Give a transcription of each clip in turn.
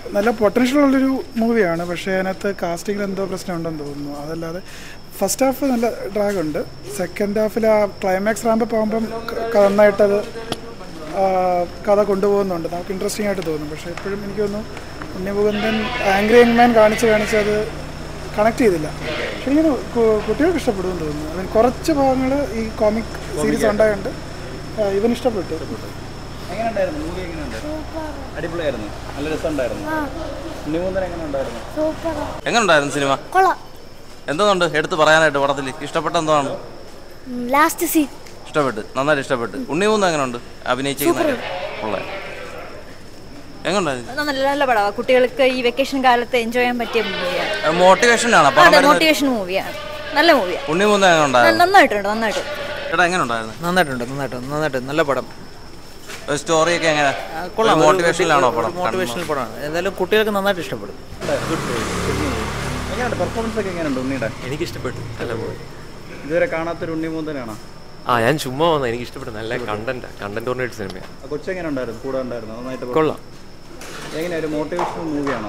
നല്ല പൊട്ടൻഷ്യൽ ഉള്ളൊരു മൂവിയാണ് പക്ഷേ അതിനകത്ത് കാസ്റ്റിങ്ങിൽ എന്തോ പ്രശ്നമുണ്ടെന്ന് തോന്നുന്നു അതല്ലാതെ ഫസ്റ്റ് ഹാഫ് നല്ല ഡ്രാഗ് ഉണ്ട് സെക്കൻഡ് ഹാഫിൽ ആ ക്ലൈമാക്സ് റാമ്പ് ആകുമ്പം നന്നായിട്ടത് ആ, കഥ കൊണ്ടുപോകുന്നുണ്ട് നമുക്ക് ഇൻട്രസ്റ്റിംഗ് ആയിട്ട് തോന്നും പക്ഷേ എപ്പോഴും എനിക്ക് തോന്നുന്നു ഉണ്ണിമുകുന്ദൻ ആംഗ്രി യങ് മാൻ കാണിച്ച് കാണിച്ച് അത് കണക്ട് ചെയ്തില്ല പക്ഷേ എനിക്ക് തോന്നുന്നു കു- കുട്ടികൾക്ക് ഇഷ്ടപ്പെടുമെന്ന് തോന്നുന്നു ഐ മീൻ കുറച്ച് ഭാഗങ്ങൾ ഈ കോമിക് സീരീസ് ഉണ്ടായതുകൊണ്ട് ആ, ഇവൻ ഇഷ്ടപ്പെട്ടു എങ്ങനെയുണ്ടായിരുന്നു മൂവി എങ്ങനെയുണ്ടായിരുന്നു അടിപൊളിയായിരുന്നു നല്ല രസമുണ്ടായിരുന്നു ഉണ്ണിമൂന്നൻ എങ്ങനെ ഉണ്ടായിരുന്നു എങ്ങനെയുണ്ടായിരുന്നു സിനിമ കൊള്ളാം എന്തുകൊണ്ട് എടുത്ത് പറയാനായിട്ട് പടത്തിൽ ഇഷ്ടപ്പെട്ട എന്താണ് ലാസ്റ്റ് സീൻ ഇഷ്ടപ്പെട്ട് നന്നായിട്ട് ഇഷ്ടപ്പെട്ട് ഉണ്ണിമൂന്ന് എങ്ങനെയുണ്ട് അഭിനയിച്ചിരിക്കുന്ന ഉള്ള എങ്ങനെയുണ്ടായിരുന്നു നല്ല നല്ല പടമാണ് കുട്ടികൾക്ക് ഈ വെക്കേഷൻ കാലത്ത് എൻജോയ് ചെയ്യാൻ പറ്റിയ മൂവിയാണ് മോട്ടിവേഷനാണ് പടം അതെ വരുന്നത് മോട്ടിവേഷൻ മൂവിയാണ് നല്ല മൂവിയാണ് ഉണ്ണിമൂന്ന് എങ്ങനെ ഉണ്ടായിരുന്നു നന്നായിട്ടുണ്ട് നന്നായിട്ട് ചേട്ടാ എങ്ങനെ ഉണ്ടായിരുന്നു നന്നായിട്ടുണ്ട് നന്നായിട്ട് നന്നായിട്ട് നല്ല പടം സ്റ്റോറിയൊക്കെ എങ്ങനെ കൊള്ളാം മോട്ടിവേഷനിലാണോ പടം മോട്ടിവേഷണൽ പടമാണ് എന്തായാലും കുട്ടികൾക്ക് നന്നായിട്ട് ഇഷ്ടപ്പെടും എങ്ങനെയുണ്ട് പെർഫോമൻസ് ഒക്കെ എങ്ങനെയുണ്ട് ഉണ്ണിയുടെ എനിക്ക് ഇഷ്ടപ്പെട്ടു നല്ല മൂവി ഇതുവരെ കാണാത്തൊരു ഉണ്ണിമൂന്തനാണോ ആ ഞാൻ ചുമ്മാ വന്ന എനിക്ക് ഇഷ്ടപ്പെട്ടു നല്ല കണ്ടന്റ് കണ്ടന്റ് ഓറിയന്റഡ് സിനിമയാണ് ആ കൊച്ചെങ്ങനെ ഉണ്ടായിരുന്നു കൂടെ ഉണ്ടായിരുന്നു നന്നായിട്ട് perform- കൊള്ളാം എങ്ങനെ ഒരു മോട്ടിവേഷണൽ മൂവിയാണോ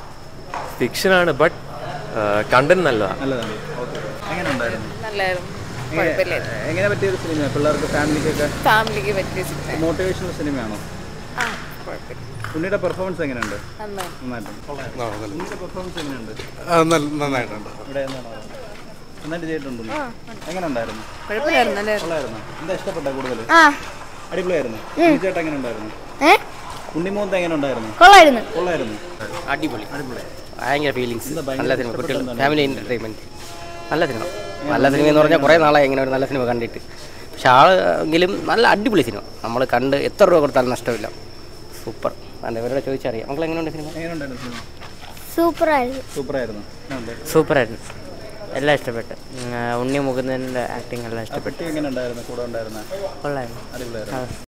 ഫിക്ഷനാണ് ബട്ട് കണ്ടന്റ് നല്ലതാണ് നല്ലതാണ് ഓക്കെ എങ്ങനെ ഉണ്ടായിരുന്നു നല്ലായിരുന്നു എങ്ങനെ- എങ്ങനെ പറ്റിയ ഒരു സിനിമ പിള്ളേർക്ക് ഫാമിലിക്കൊക്കെ ഫാമിലിക്ക് പറ്റിയ സിനിമ മോട്ടിവേഷണൽ സിനിമയാണോ ആ കുഴപ്പമില്ല ഉണ്ണിയുടെ പെർഫോമൻസ് എങ്ങനെയുണ്ട് നന്നായി നന്നായിട്ടുണ്ട് ഉണ്ണിയുടെ പെർഫോമൻസ് എങ്ങനെയുണ്ട് നന്നായിട്ടുണ്ട് ഇവിടെ എന്താണ് നന്നായിട്ട് ചെയ്തിട്ടുണ്ട് ഉണ്ണി. എങ്ങനെ ഉണ്ടായിരുന്നു കുഴപ്പമില്ലായിരുന്നു നല്ലായിരുന്നു കൊള്ളായിരുന്നു എന്താ ഇഷ്ടപ്പെട്ട കൂടുതൽ ആ അടിപൊളിയായിരുന്നു ചേട്ടാ എങ്ങനെ ഉണ്ടായിരുന്നു ഏ ഉണ്ണിമൂന്ത എങ്ങനെ ഉണ്ടായിരുന്നു കൊള്ളായിരുന്നു കൊള്ളായിരുന്നു അടിപൊളി അടിപൊളി ഭയങ്കര ഫീലിങ്സ് എന്താ ഭയങ്കര നല്ല സിനിമ ഇഷ്ടപ്പെട്ടത് കുട്ടികൾ എന്താണ്? ഫാമിലി എൻ്റർടൈൻമെൻറ്റ് നല്ല സിനിമ നല്ല സിനിമ എന്ന് പറഞ്ഞാൽ കുറേ നാളായി ഇങ്ങനെ ഒരു നല്ല സിനിമ കണ്ടിട്ട് പക്ഷെ ആളെങ്കിലും നല്ല അടിപൊളി സിനിമ നമ്മൾ കണ്ട് എത്ര രൂപ കൊടുത്താലും നഷ്ടമില്ല സൂപ്പർ അല്ല ഇവരോട് ചോദിച്ചറിയാം മക്കൾ എങ്ങനെയുണ്ട് സിനിമ എങ്ങനെ ഉണ്ടായിരുന്നു സിനിമ സൂപ്പറായിരുന്നു സൂപ്പറായിരുന്നു എങ്ങനെയുണ്ട് സൂപ്പറായിരുന്നു എല്ലാം ഇഷ്ടപ്പെട്ടു ഉണ്ണി മുകുന്ദൻ്റെ ആക്ടിങ് എല്ലാം ആ കുട്ടി എങ്ങനെ ഉണ്ടായിരുന്നു കൂടെ ഉണ്ടായിരുന്ന കൊള്ളായിരുന്നു അടിപൊളിയായിരുന്നു